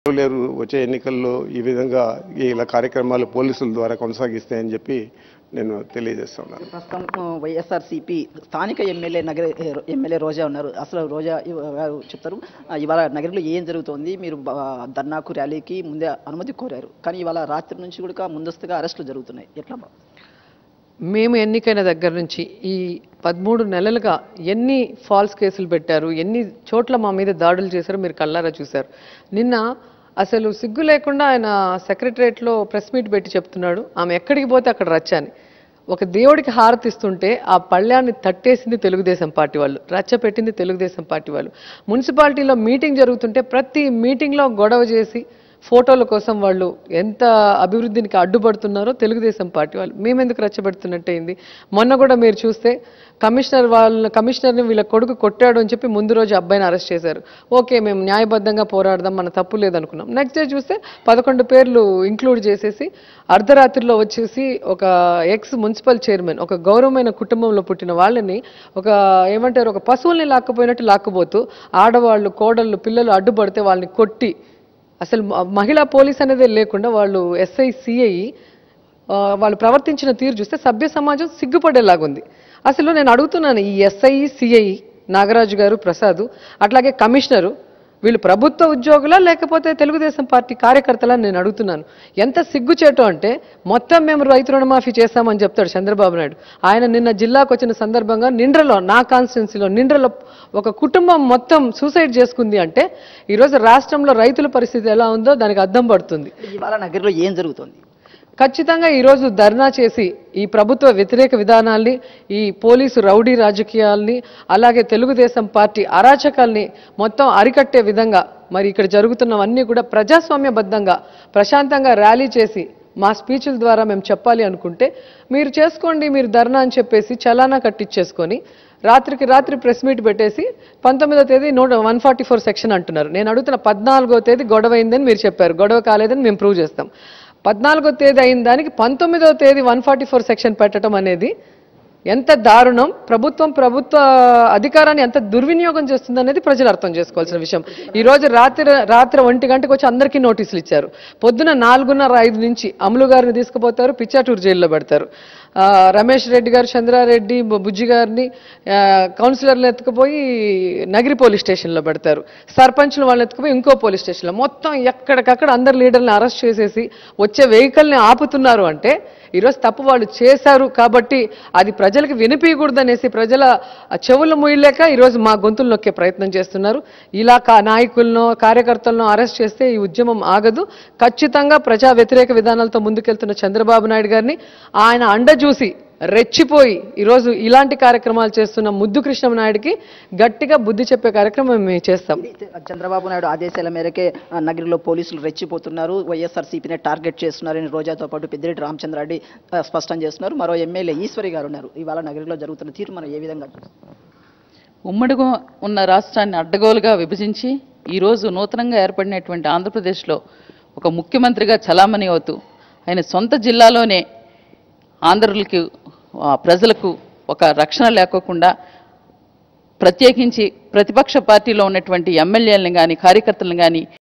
లేరు వచ్చే ఎన్నికల్లో ఈ విధంగా ఇలా కార్యక్రమాలు పోలీసుల ద్వారా కొనసాగిస్తాయని చెప్పి నేను తెలియజేస్తున్నాను ప్రస్తుతం ఆ, వైఎస్ఆర్సీపీ స్థానిక ఎమ్మెల్యే నగర ఎమ్మెల్యే రోజా ఉన్నారు అసలు రోజా ఇవ- గారు చెప్తారు ఆ, ఇవాళ నగరంలో ఏం జరుగుతోంది మీరు బ- ధర్నాకు ర్యాలీకి ముందే అనుమతి కోరారు కానీ ఇవాళ రాత్రి నుంచి కూడా ముందస్తుగా అరెస్టులు జరుగుతున్నాయి ఎట్లా బా- మేము ఎన్నికైన దగ్గర నుంచి ఈ పదమూడు నెలలుగా ఎన్ని ఫాల్స్ కేసులు పెట్టారు ఎన్ని చోట్ల మా మీద దాడులు చేశారో మీరు కళ్ళారా చూశారు నిన్న అసలు సిగ్గు లేకుండా ఆయన సెక్రటరియట్లో ప్రెస్ మీట్ పెట్టి చెప్తున్నాడు ఆమె ఎక్కడికి పోతే అక్కడ రచ్చని ఒక దేవుడికి హారతిస్తుంటే ఆ పళ్ళ్యాన్ని తట్టేసింది తెలుగుదేశం పార్టీ వాళ్ళు రచ్చ పెట్టింది తెలుగుదేశం పార్టీ వాళ్ళు మున్సిపాలిటీలో మీటింగ్ జరుగుతుంటే ప్రతి మీటింగ్లో గొడవ చేసి ఫోటోల కోసం వాళ్ళు ఎంత అభివృద్ధికి అడ్డుపడుతున్నారో తెలుగుదేశం పార్టీ వాళ్ళు మేమెందుకు రచ్చబెడుతున్నట్టయింది మొన్న కూడా మీరు చూస్తే కమిషనర్ వాళ్ళ కమిషనర్ని వీళ్ళ కొడుకు కొట్టాడు అని చెప్పి ముందు రోజు అబ్బాయిని అరెస్ట్ చేశారు ఓకే మేము న్యాయబద్ధంగా పోరాడదాం మన తప్పు లేదనుకున్నాం నెక్స్ట్ డే చూస్తే పదకొండు పేర్లు ఇంక్లూడ్ చేసేసి అర్ధరాత్రిలో వచ్చేసి ఒక ఎక్స్ మున్సిపల్ చైర్మన్ ఒక గౌరవమైన కుటుంబంలో పుట్టిన వాళ్ళని ఒక ఏమంటారు ఒక పశువుల్ని లాక్కుపోయినట్టు లాక్కుపోతూ ఆడవాళ్ళు కోడళ్ళు పిల్లలు అడ్డుపడితే వాళ్ళని కొట్టి అసలు మ- మహిళా పోలీస్ అనేది లేకుండా వాళ్ళు ఎస్ఐ సిఐ వాళ్ళు ప్రవర్తించిన తీరు చూస్తే సభ్య సమాజం సిగ్గుపడేలాగుంది అసలు నేను అడుగుతున్నాను ఈ ఎస్ఐ సిఐ నాగరాజు గారు ప్రసాద్ అట్లాగే కమిషనరు వీళ్ళు ప్రభుత్వ ఉద్యోగులా లేకపోతే తెలుగుదేశం పార్టీ కార్యకర్తలా నేను అడుగుతున్నాను ఎంత సిగ్గుచేటు అంటే మొత్తం మేము రైతు రుణమాఫీ చేస్తామని చెప్తాడు చంద్రబాబు నాయుడు ఆయన నిన్న జిల్లాకు వచ్చిన సందర్భంగా నిండ్రలో నా కాన్స్టిట్యున్సీలో నిండ్రలో ఒక కుటుంబం మొత్తం సూసైడ్ చేసుకుంది అంటే ఈరోజు రాష్ట్రంలో రైతుల పరిస్థితి ఎలా ఉందో దానికి అద్దం పడుతుంది ఇవాళ నగరంలో ఏం జరుగుతోంది ఖచ్చితంగా ఈరోజు ధర్నా చేసి ఈ ప్రభుత్వ వ్యతిరేక విధానాల్ని ఈ పోలీసు రౌడీ రాజకీయాల్ని అలాగే తెలుగుదేశం పార్టీ అరాచకాల్ని మొత్తం అరికట్టే విధంగా మరి ఇక్కడ జరుగుతున్నవన్నీ కూడా ప్రజాస్వామ్యబద్ధంగా ప్రశాంతంగా ర్యాలీ చేసి మా స్పీచ్ల ద్వారా మేము చెప్పాలి అనుకుంటే మీరు చేసుకోండి మీరు ధర్నా అని చెప్పేసి చలానా కట్టించేసుకొని రాత్రికి రాత్రి ప్రెస్ మీట్ పెట్టేసి పంతొమ్మిదో తేదీ నూట వన్ ఫార్టీ ఫోర్ సెక్షన్ అంటున్నారు నేను అడుగుతున్న పద్నాలుగో తేదీ గొడవ అయిందని మీరు చెప్పారు గొడవ కాలేదని మేము ప్రూవ్ చేస్తాం పద్నాలుగో తేదీ అయిన దానికి పంతొమ్మిదో తేదీ వన్ ఫార్టీ ఫోర్ సెక్షన్ పెట్టడం అనేది ఎంత దారుణం ప్రభుత్వం ప్రభుత్వ అధికారాన్ని ఎంత దుర్వినియోగం చేస్తుంది అనేది ప్రజలు అర్థం చేసుకోవాల్సిన విషయం ఈ రోజు రాత్రి రాత్రి ఒంటి గంటకు వచ్చి అందరికీ నోటీసులు ఇచ్చారు పొద్దున నాలుగున్నర ఐదు నుంచి అమలు గారిని తీసుకుపోతారు పిచ్చాటూరు జైల్లో పెడతారు ఆ, రమేష్ రెడ్డి గారు చంద్రారెడ్డి బు- బుజ్జి గారిని ఆ, కౌన్సిలర్లు ఎత్తుకుపోయి నగిరి పోలీస్ స్టేషన్లో పెడతారు సర్పంచ్లు వాళ్ళని ఎత్తుకుపోయి ఇంకో పోలీస్ స్టేషన్లో మొత్తం ఎక్కడికక్కడ అందరు లీడర్ని అరెస్ట్ చేసేసి వచ్చే వెహికల్ని ఆపుతున్నారు అంటే ఈరోజు తప్పు వాళ్ళు చేశారు కాబట్టి అది ప్రజలకు వినిపించకూడదనేసి ప్రజల చెవులు ముయ్యలేక ఈరోజు మా గొంతులు నొక్కే ప్రయత్నం చేస్తున్నారు ఇలా కా నాయకులను కార్యకర్తలను అరెస్ట్ చేస్తే ఈ ఉద్యమం ఆగదు ఖచ్చితంగా ప్రజా వ్యతిరేక విధానాలతో ముందుకెళ్తున్న చంద్రబాబు నాయుడు గారిని ఆయన అండ చూసి రెచ్చిపోయి ఈరోజు ఇలాంటి కార్యక్రమాలు చేస్తున్న ముద్దు కృష్ణనాయుడికి గట్టిగా బుద్ధి చెప్పే కార్యక్రమం మేము చేస్తాం ఇది చంద్రబాబు నాయుడు ఆదేశాల మేరకే ఆ, నగరంలో పోలీసులు రెచ్చిపోతున్నారు వైఎస్ఆర్సీపీనే టార్గెట్ చేస్తున్నారని రోజాతో పాటు పెద్దిరెడ్డి రామచంద్రారెడ్డి ఆ, స్పష్టం చేస్తున్నారు మరో ఎమ్మెల్యే ఈశ్వరి గారు ఉన్నారు ఇవాళ నగరంలో జరుగుతున్న తీరు మనం ఏ విధంగా చూస్తాం ఉమ్మడిగా ఉన్న రాష్ట్రాన్ని అడ్డగోలుగా విభజించి ఈరోజు నూతనంగా ఏర్పడినటువంటి ఆంధ్రప్రదేశ్లో ఒక ముఖ్యమంత్రిగా చలామణి అవుతూ ఆయన సొంత జిల్లాలోనే ఆంధ్రులకి ఆ, ప్రజలకు ఒక రక్షణ లేకోకుండా ప్రత్యేకించి ప్రతిపక్ష పార్టీలో ఉన్నటువంటి ఎమ్మెల్యేలను కానీ కార్యకర్తలను కానీ